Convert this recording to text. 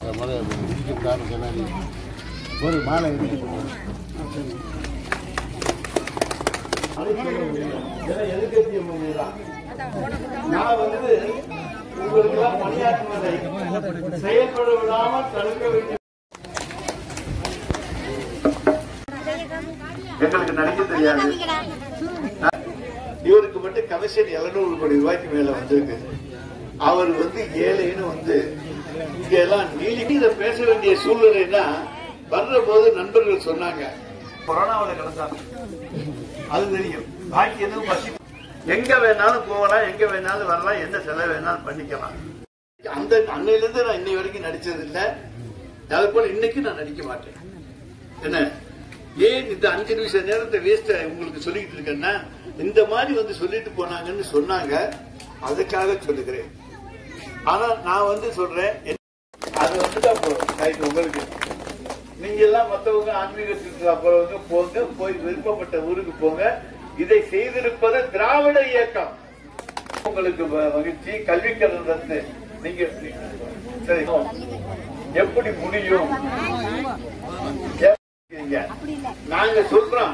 முதல்ல இடிக்கிறதுக்காக சொன்னாரு ஒரு மாலை இருக்கு நான் வந்து உங்களுக்கு எல்லாம் பணியாற்றுவதை செயல்பட விடாமல் தடுக்க வேண்டும் எங்களுக்கு நடிக்க தெரியாது இவருக்கு மட்டும் கமிஷன் 700 கோடி ரூபாய்க்கு மேல வந்திருக்கு அவர் வந்து ஏழைன்னு வந்து இங்க எல்லாம் நீலி இதை பேச வேண்டிய சூழ்நிலைன்னா வர்ற போது நண்பர்கள் சொன்னாங்க கொரோனாவில் கிடந்தாங்க அது தெரியும் பாக்கி எதுவும் பசி எங்க வேணாலும் போகலாம் எங்க வேணாலும் வரலாம் என்ன செலவு வேணாலும் பண்ணிக்கலாம் அந்த அன்னையில இருந்து நான் இன்னை வரைக்கும் நடிச்சது இல்ல அது போல இன்னைக்கு நான் நடிக்க மாட்டேன் என்ன ஏன் இந்த அஞ்சு நிமிஷம் நேரத்தை வேஸ்ட் உங்களுக்கு சொல்லிட்டு இருக்கேன்னா இந்த மாதிரி வந்து சொல்லிட்டு போனாங்கன்னு சொன்னாங்க அதுக்காக சொல்லுகிறேன் ஆனா நான் வந்து சொல்றேன் அது வந்துதான் போதும் ரைட் உங்களுக்கு நீங்க எல்லாம் மத்தவங்க ஆன்மீக சுற்றுலா போறவங்க போங்க போய் விருப்பப்பட்ட ஊருக்கு போங்க இதை செய்திருப்பது திராவிட இயக்கம் உங்களுக்கு ம- மகிழ்ச்சி கல்வி கடன் ரத்து நீங்க சரி எப்படி முடியும்